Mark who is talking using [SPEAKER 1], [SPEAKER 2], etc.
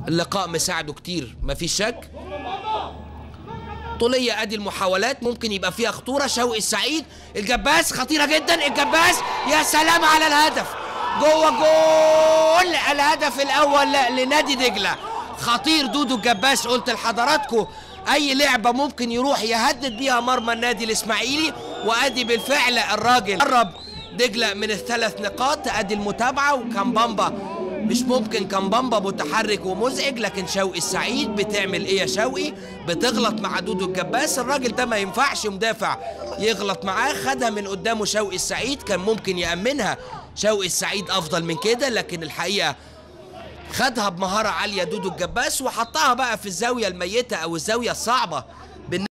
[SPEAKER 1] اللقاء مساعده كتير مفيش شك طولية ادي المحاولات ممكن يبقى فيها خطورة شوقي السعيد الجباس خطيرة جدا الجباس يا سلام على الهدف جوه جول الهدف الاول لنادي دجلة خطير دودو الجباس قلت لحضراتكم اي لعبة ممكن يروح يهدد بيها مرمى النادي الاسماعيلي وادي بالفعل الراجل قرب دجلة من الثلاث نقاط ادي المتابعة وكان بامبا مش ممكن كان بامبا متحرك ومزعج لكن شوقي السعيد بتعمل ايه يا شوقي بتغلط مع دودو الجباس الراجل ده ما ينفعش مدافع يغلط معاه خدها من قدامه شوقي السعيد كان ممكن يأمنها شوقي السعيد افضل من كده لكن الحقيقة خدها بمهارة عالية دودو الجباس وحطها بقى في الزاوية الميتة او الزاوية الصعبة